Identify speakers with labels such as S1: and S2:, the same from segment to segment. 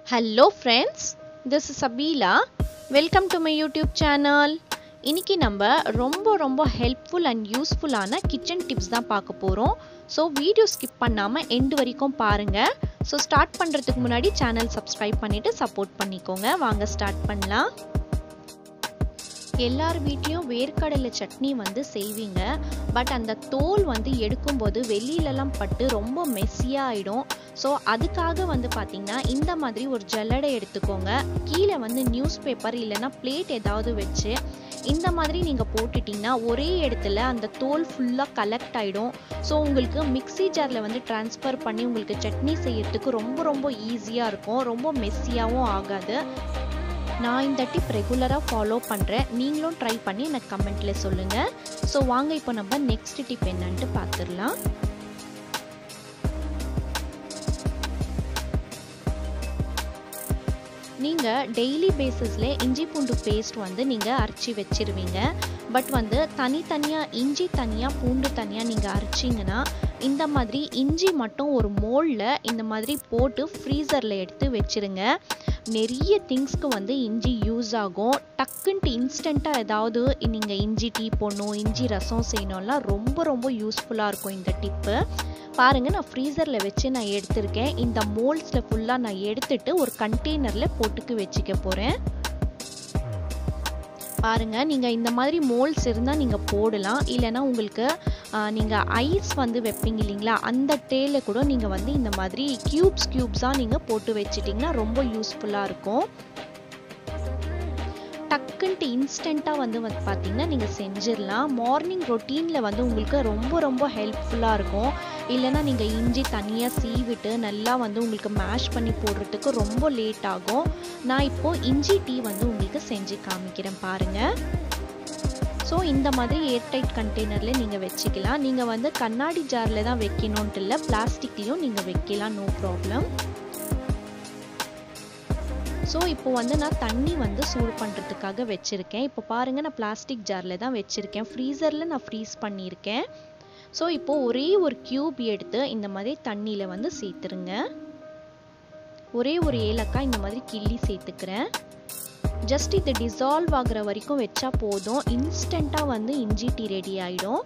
S1: hello friends this is Abila welcome to my YouTube channel இன்னைக்கு நம்ம ரொம்ப ரொம்ப ஹெல்ப்ஃபுல் அண்ட் யூஸ்ஃபுல்லான கிச்சன் டிப்ஸ் தான் பார்க்க போகிறோம் ஸோ வீடியோ ஸ்கிப் பண்ணாமல் எண்டு வரைக்கும் பாருங்கள் ஸோ ஸ்டார்ட் பண்ணுறதுக்கு முன்னாடி சேனல் சப்ஸ்கிரைப் பண்ணிவிட்டு சப்போர்ட் பண்ணிக்கோங்க வாங்க ஸ்டார்ட் பண்ணலாம் எல்லார் வீட்லேயும் வேர்க்கடலை சட்னி வந்து செய்வீங்க பட் அந்த தோல் வந்து எடுக்கும்போது வெளியிலலாம் பட்டு ரொம்ப மெஸ்ஸியாக ஆகிடும் ஸோ அதுக்காக வந்து பார்த்திங்கன்னா இந்த மாதிரி ஒரு ஜல்லடை எடுத்துக்கோங்க கீழே வந்து நியூஸ் பேப்பர் இல்லைன்னா பிளேட் ஏதாவது வச்சு இந்த மாதிரி நீங்கள் போட்டுட்டிங்கன்னா ஒரே இடத்துல அந்த தோல் ஃபுல்லாக கலெக்ட் ஆகிடும் ஸோ உங்களுக்கு மிக்சி ஜாரில் வந்து ட்ரான்ஸ்ஃபர் பண்ணி உங்களுக்கு சட்னி செய்யறதுக்கு ரொம்ப ரொம்ப ஈஸியாக இருக்கும் ரொம்ப மெஸ்ஸியாகவும் ஆகாது நான் இந்த டிப் ரெகுலராக ஃபாலோ பண்ணுறேன் நீங்களும் ட்ரை பண்ணி எனக்கு கமெண்ட்டில் சொல்லுங்கள் ஸோ வாங்க இப்போ நம்ம நெக்ஸ்ட் டிப் என்னன்ட்டு பார்த்துடலாம் நீங்கள் டெய்லி பேசிஸில் இஞ்சி பூண்டு பேஸ்ட் வந்து நீங்கள் அரைச்சி வச்சிருவீங்க பட் வந்து தனித்தனியாக இஞ்சி தனியாக பூண்டு தனியாக நீங்கள் அரைச்சிங்கன்னா இந்த மாதிரி இஞ்சி மட்டும் ஒரு மோல்டில் இந்த மாதிரி போட்டு ஃப்ரீசரில் எடுத்து வச்சுருங்க நிறைய திங்ஸ்க்கு வந்து இஞ்சி யூஸ் ஆகும் டக்குன்ட்டு இன்ஸ்டண்ட்டாக ஏதாவது நீங்கள் இஞ்சி டீ போடணும் இஞ்சி ரசம் செய்யணும்லாம் ரொம்ப ரொம்ப யூஸ்ஃபுல்லாக இருக்கும் இந்த டிப்பு பாருங்கள் நான் ஃப்ரீசரில் வச்சு நான் எடுத்திருக்கேன் இந்த மோல்ட்ஸில் ஃபுல்லாக நான் எடுத்துட்டு ஒரு கண்டெய்னரில் போட்டுக்கு வச்சுக்க போகிறேன் பாருங்கள் நீங்கள் இந்த மாதிரி மோல்ட்ஸ் இருந்தால் நீங்கள் போடலாம் இல்லைன்னா உங்களுக்கு நீங்கள் ஐஸ் வந்து வைப்பீங்க இல்லைங்களா அந்த ட்ரேல கூட நீங்கள் வந்து இந்த மாதிரி க்யூப்ஸ் க்யூப்ஸாக நீங்கள் போட்டு வச்சிட்டிங்கன்னா ரொம்ப யூஸ்ஃபுல்லாக இருக்கும் டக்குன்ட்டு இன்ஸ்டண்ட்டாக வந்து வந்து பார்த்தீங்கன்னா நீங்கள் செஞ்சிடலாம் மார்னிங் ரொட்டீனில் வந்து உங்களுக்கு ரொம்ப ரொம்ப ஹெல்ப்ஃபுல்லாக இருக்கும் இல்லைன்னா நீங்கள் இஞ்சி தனியாக சீவிட்டு நல்லா வந்து உங்களுக்கு மேஷ் பண்ணி போடுறதுக்கு ரொம்ப லேட் ஆகும் நான் இப்போது இஞ்சி டீ வந்து உங்களுக்கு செஞ்சு காமிக்கிறேன் பாருங்கள் ஸோ இந்த மாதிரி ஏர்டைட் கண்டெய்னரில் நீங்கள் வச்சுக்கலாம் நீங்கள் வந்து கண்ணாடி ஜாரில் தான் வைக்கணுன்ட்டு இல்லை பிளாஸ்டிக்லேயும் நீங்கள் வைக்கலாம் நோ ப்ராப்ளம் ஸோ இப்போ வந்து நான் தண்ணி வந்து சூடு பண்ணுறதுக்காக வச்சுருக்கேன் இப்போ பாருங்கள் நான் பிளாஸ்டிக் ஜாரில் தான் வச்சுருக்கேன் ஃப்ரீசரில் நான் ஃப்ரீஸ் பண்ணியிருக்கேன் ஸோ இப்போது ஒரே ஒரு க்யூப் எடுத்து இந்த மாதிரி தண்ணியில் வந்து சேர்த்துருங்க ஒரே ஒரு ஏலக்காய் இந்த மாதிரி கிள்ளி சேர்த்துக்கிறேன் ஜஸ்ட் இது டிசால்வ் ஆகிற வரைக்கும் வச்சா போதும் இன்ஸ்டண்ட்டாக வந்து இஞ்சி டீ ரெடி ஆகிடும்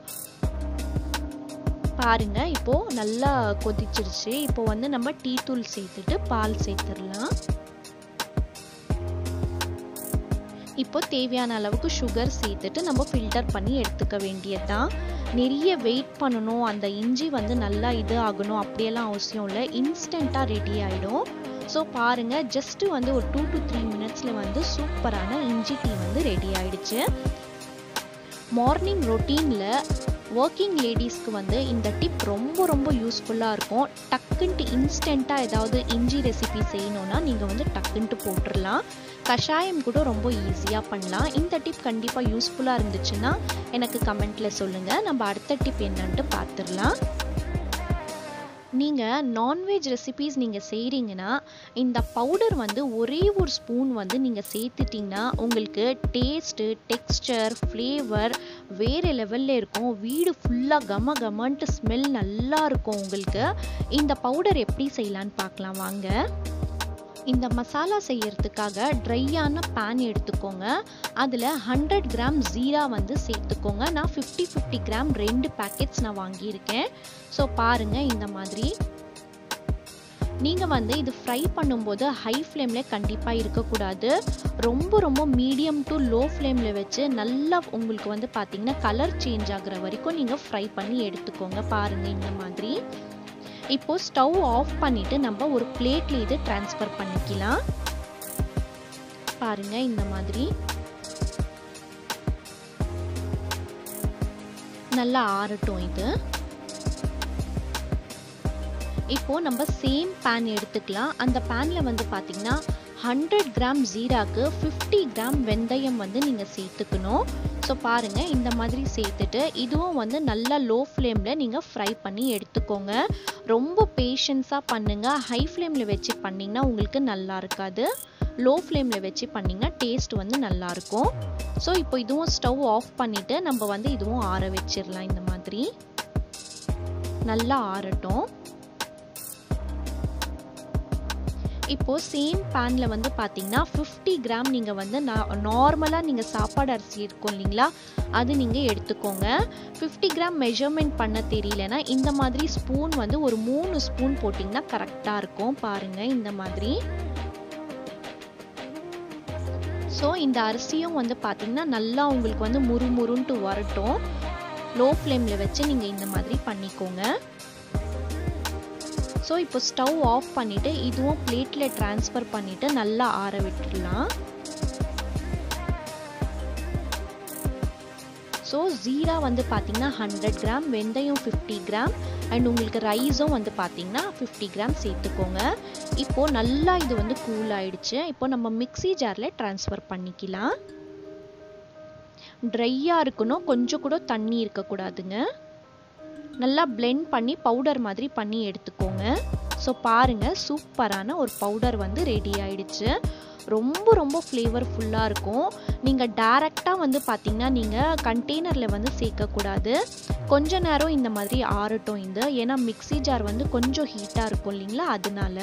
S1: பாருங்க இப்போ நல்லா கொதிச்சிருச்சு இப்போ வந்து நம்ம டீ தூள் சேர்த்துட்டு பால் சேர்த்துடலாம் இப்போ தேவையான அளவுக்கு சுகர் சேர்த்துட்டு நம்ம ஃபில்டர் பண்ணி எடுத்துக்க வேண்டியதுதான் நிறைய வெயிட் பண்ணணும் அந்த இஞ்சி வந்து நல்லா இது ஆகணும் அப்படியெல்லாம் அவசியம் இல்லை இன்ஸ்டண்ட்டாக ரெடி ஆகிடும் ஸோ பாருங்கள் ஜஸ்ட்டு வந்து ஒரு டூ டு த்ரீ மினிட்ஸில் வந்து சூப்பரான இஞ்சி டீ வந்து ரெடி ஆயிடுச்சு மார்னிங் ரொட்டீனில் ஒர்க்கிங் லேடிஸ்க்கு வந்து இந்த டிப் ரொம்ப ரொம்ப யூஸ்ஃபுல்லாக இருக்கும் டக்குன்ட்டு இன்ஸ்டண்ட்டாக ஏதாவது இஞ்சி ரெசிபி செய்யணுன்னா நீங்கள் வந்து டக்குன்ட்டு போட்டுடலாம் கஷாயம் கூட ரொம்ப ஈஸியாக பண்ணலாம் இந்த டிப் கண்டிப்பாக யூஸ்ஃபுல்லாக இருந்துச்சுன்னா எனக்கு கமெண்ட்டில் சொல்லுங்கள் நம்ம அடுத்த டிப் என்னன்ட்டு பார்த்துடலாம் நீங்கள் நான்வெஜ் ரெசிபீஸ் நீங்கள் செய்கிறீங்கன்னா இந்த பவுடர் வந்து ஒரே ஒரு ஸ்பூன் வந்து நீங்கள் சேர்த்துட்டிங்கன்னா உங்களுக்கு டேஸ்ட்டு டெக்ஸ்டர் ஃப்ளேவர் வேறு லெவலில் இருக்கும் வீடு ஃபுல்லாக கம கமன்ட்டு ஸ்மெல் நல்லா இருக்கும் உங்களுக்கு இந்த பவுடர் எப்படி செய்யலான்னு பார்க்கலாம் வாங்க இந்த மசாலா செய்யறதுக்காக ட்ரையான பேன் எடுத்துக்கோங்க அதில் ஹண்ட்ரட் கிராம் ஜீரா வந்து சேர்த்துக்கோங்க நான் ஃபிஃப்டி ஃபிஃப்டி கிராம் ரெண்டு பேக்கெட்ஸ் நான் வாங்கியிருக்கேன் ஸோ பாருங்கள் இந்த மாதிரி நீங்கள் வந்து இது ஃப்ரை பண்ணும்போது ஹை ஃப்ளேமில் கண்டிப்பாக இருக்கக்கூடாது ரொம்ப ரொம்ப மீடியம் டு லோ ஃப்ளேமில் வச்சு நல்லா உங்களுக்கு வந்து பார்த்தீங்கன்னா கலர் சேஞ்ச் ஆகுற வரைக்கும் நீங்கள் ஃப்ரை பண்ணி எடுத்துக்கோங்க பாருங்கள் இந்த மாதிரி இப்போ ஸ்டவ் ஆஃப் பண்ணிட்டு நம்ம ஒரு பிளேட்ல இது டிரான்ஸ்ஃபர் பண்ணிக்கலாம் பாருங்க இந்த மாதிரி நல்லா ஆறட்டும் இது இப்போ நம்ம சேம் பேன் எடுத்துக்கலாம் அந்த பேன்ல வந்து பாத்தீங்கன்னா ஹண்ட்ரட் கிராம் ஜீராக்கு ஃபிஃப்டி கிராம் வெந்தயம் வந்து நீங்கள் சேர்த்துக்கணும் ஸோ பாருங்கள் இந்த மாதிரி சேர்த்துட்டு இதுவும் வந்து நல்லா லோ ஃப்ளேமில் நீங்கள் ஃப்ரை பண்ணி எடுத்துக்கோங்க ரொம்ப பேஷன்ஸாக பண்ணுங்கள் ஹை ஃப்ளேமில் வச்சு பண்ணிங்கன்னா உங்களுக்கு நல்லா இருக்காது லோ ஃப்ளேமில் வச்சு பண்ணிங்கன்னா டேஸ்ட் வந்து நல்லாயிருக்கும் ஸோ இப்போ இதுவும் ஸ்டவ் ஆஃப் பண்ணிவிட்டு நம்ம வந்து இதுவும் ஆற வச்சிடலாம் இந்த மாதிரி நல்லா ஆறட்டும் இப்போது சேம் பேனில் வந்து பார்த்தீங்கன்னா ஃபிஃப்டி கிராம் நீங்கள் வந்து நார்மலாக நீங்கள் சாப்பாடு அரிசி இருக்கும் இல்லைங்களா அது நீங்கள் எடுத்துக்கோங்க ஃபிஃப்டி கிராம் மெஷர்மெண்ட் பண்ண தெரியலனா இந்த மாதிரி ஸ்பூன் வந்து ஒரு மூணு ஸ்பூன் போட்டிங்கன்னா கரெக்டாக இருக்கும் பாருங்கள் இந்த மாதிரி ஸோ இந்த அரிசியும் வந்து பார்த்திங்கன்னா நல்லா உங்களுக்கு வந்து முறுமுறுன்ட்டு வரட்டும் லோ ஃப்ளேமில் வச்சு நீங்கள் இந்த மாதிரி பண்ணிக்கோங்க ஸோ இப்போ ஸ்டவ் ஆஃப் பண்ணிவிட்டு இதுவும் பிளேட்டில் ட்ரான்ஸ்ஃபர் பண்ணிவிட்டு நல்லா ஆற விட்டுடலாம் ஸோ ஜீரா வந்து பார்த்தீங்கன்னா ஹண்ட்ரட் கிராம் வெந்தயம் ஃபிஃப்டி கிராம் அண்ட் உங்களுக்கு ரைஸும் வந்து பார்த்தீங்கன்னா ஃபிஃப்டி கிராம் சேர்த்துக்கோங்க இப்போது நல்லா இது வந்து கூல் ஆயிடுச்சு இப்போ நம்ம மிக்சி ஜாரில் ட்ரான்ஸ்ஃபர் பண்ணிக்கலாம் ட்ரையாக இருக்கணும் கொஞ்சம் கூட தண்ணி இருக்கக்கூடாதுங்க நல்லா பிளெண்ட் பண்ணி பவுடர் மாதிரி பண்ணி எடுத்துக்கோங்க ஸோ பாருங்கள் சூப்பரான ஒரு பவுடர் வந்து ரெடி ஆயிடுச்சு ரொம்ப ரொம்ப ஃப்ளேவர்ஃபுல்லாக இருக்கும் நீங்கள் டேரெக்டாக வந்து பார்த்தீங்கன்னா நீங்கள் கண்டெய்னரில் வந்து சேர்க்கக்கூடாது கொஞ்ச நேரம் இந்த மாதிரி ஆறட்டும் இந்த ஏன்னா மிக்சி ஜார் வந்து கொஞ்சம் ஹீட்டாக இருக்கும் இல்லைங்களா அதனால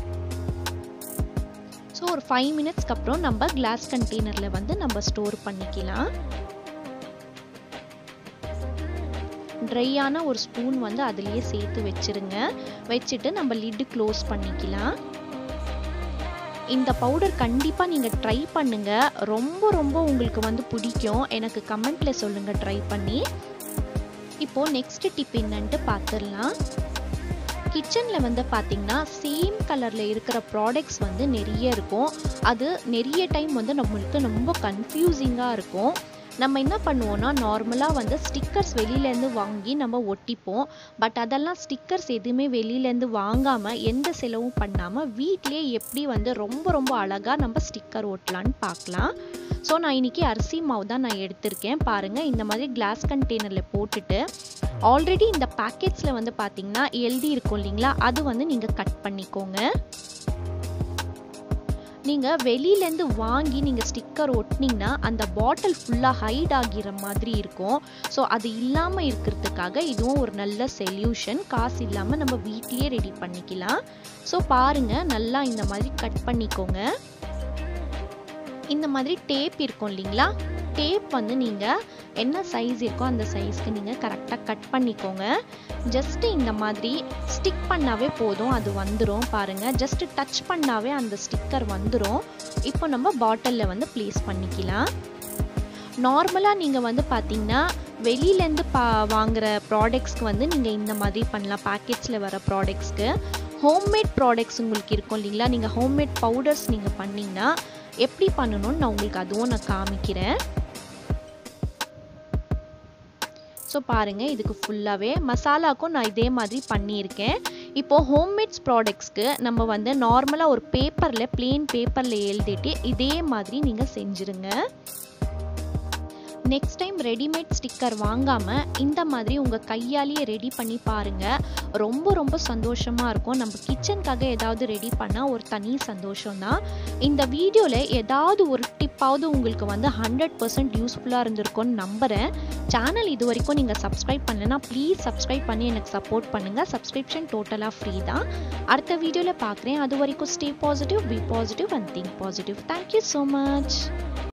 S1: ஸோ ஒரு ஃபைவ் மினிட்ஸ்க்கு அப்புறம் நம்ம கிளாஸ் கண்டெய்னரில் வந்து நம்ம ஸ்டோர் பண்ணிக்கலாம் ட்ரையான ஒரு ஸ்பூன் வந்து அதுலேயே சேர்த்து வச்சுருங்க வச்சுட்டு நம்ம லிட்டு க்ளோஸ் பண்ணிக்கலாம் இந்த பவுடர் கண்டிப்பாக நீங்கள் ட்ரை பண்ணுங்கள் ரொம்ப ரொம்ப உங்களுக்கு வந்து பிடிக்கும் எனக்கு கமெண்ட்டில் சொல்லுங்கள் ட்ரை பண்ணி இப்போது நெக்ஸ்ட் டிப் என்னன்ட்டு பார்த்துடலாம் கிச்சனில் வந்து பார்த்திங்கன்னா சேம் கலரில் இருக்கிற ப்ராடக்ட்ஸ் வந்து நிறைய இருக்கும் அது நிறைய டைம் வந்து நம்மளுக்கு ரொம்ப கன்ஃபியூசிங்காக இருக்கும் நம்ம என்ன பண்ணுவோம்னா நார்மலாக வந்து ஸ்டிக்கர்ஸ் வெளியிலேருந்து வாங்கி நம்ம ஒட்டிப்போம் பட் அதெல்லாம் ஸ்டிக்கர்ஸ் எதுவுமே வெளியிலேருந்து வாங்காமல் எந்த செலவும் பண்ணாமல் வீட்லேயே எப்படி வந்து ரொம்ப ரொம்ப அழகாக நம்ம ஸ்டிக்கர் ஒட்டலான்னு பார்க்கலாம் ஸோ நான் இன்றைக்கி அரிசி மாவு தான் நான் எடுத்திருக்கேன் பாருங்கள் இந்த மாதிரி கிளாஸ் கண்டெய்னரில் போட்டுட்டு ஆல்ரெடி இந்த பேக்கெட்ஸில் வந்து பார்த்திங்கன்னா எழுதி இருக்கும் இல்லைங்களா அது வந்து நீங்கள் கட் பண்ணிக்கோங்க நீங்கள் வெளியிலேருந்து வாங்கி நீங்கள் ஸ்டிக்கர் ஒட்டினீங்கன்னா அந்த பாட்டில் ஃபுல்லாக ஹைட் ஆகிற மாதிரி இருக்கும் ஸோ அது இல்லாமல் இருக்கிறதுக்காக இதுவும் ஒரு நல்ல சொல்யூஷன் காசு இல்லாமல் நம்ம வீட்லேயே ரெடி பண்ணிக்கலாம் ஸோ பாருங்கள் நல்லா இந்த மாதிரி கட் பண்ணிக்கோங்க இந்த மாதிரி டேப் இருக்கும் இல்லைங்களா டேப் வந்து நீங்கள் என்ன சைஸ் இருக்கோ அந்த சைஸ்க்கு நீங்கள் கரெக்டாக கட் பண்ணிக்கோங்க ஜஸ்ட்டு இந்த மாதிரி ஸ்டிக் பண்ணாவே போதும் அது வந்துடும் பாருங்கள் ஜஸ்ட்டு டச் பண்ணாவே அந்த ஸ்டிக்கர் வந்துடும் இப்போ நம்ம பாட்டிலில் வந்து ப்ளேஸ் பண்ணிக்கலாம் நார்மலாக நீங்கள் வந்து பார்த்தீங்கன்னா வெளியிலேருந்து பா வாங்குகிற ப்ராடக்ட்ஸ்க்கு வந்து நீங்கள் இந்த மாதிரி பண்ணலாம் பேக்கெட்ஸில் வர ப்ராடக்ட்ஸ்க்கு ஹோம்மேட் ப்ராடக்ட்ஸ் உங்களுக்கு இருக்கும் இல்லைங்களா நீங்கள் ஹோம்மேட் பவுடர்ஸ் நீங்கள் பண்ணிங்கன்னா எப்படி பண்ணணும்னு நான் உங்களுக்கு அதுவும் நான் காமிக்கிறேன் ஸோ பாருங்கள் இதுக்கு ஃபுல்லாகவே மசாலாக்கும் நான் இதே மாதிரி பண்ணியிருக்கேன் இப்போது ஹோம்மேட்ஸ் ப்ராடக்ட்ஸ்க்கு நம்ம வந்து நார்மலாக ஒரு பேப்பரில் பிளெயின் பேப்பரில் எழுதிட்டு இதே மாதிரி நீங்கள் செஞ்சுருங்க நெக்ஸ்ட் டைம் ரெடிமேட் ஸ்டிக்கர் வாங்காமல் இந்த மாதிரி உங்கள் கையாலேயே ரெடி பண்ணி பாருங்கள் ரொம்ப ரொம்ப சந்தோஷமாக இருக்கும் நம்ம கிச்சனுக்காக ஏதாவது ரெடி பண்ணால் ஒரு தனி சந்தோஷம் தான் இந்த வீடியோவில் ஏதாவது ஒரு டிப்பாவது உங்களுக்கு வந்து ஹண்ட்ரட் பர்சன்ட் யூஸ்ஃபுல்லாக இருந்திருக்கும்னு நம்புகிறேன் சேனல் இது வரைக்கும் நீங்கள் சப்ஸ்கிரைப் பண்ணலைன்னா ப்ளீஸ் சப்ஸ்கிரைப் பண்ணி எனக்கு சப்போர்ட் பண்ணுங்கள் சப்ஸ்கிரிப்ஷன் டோட்டலாக ஃப்ரீ தான் அடுத்த வீடியோவில் பார்க்குறேன் அது வரைக்கும் stay positive be positive and think positive thank you so much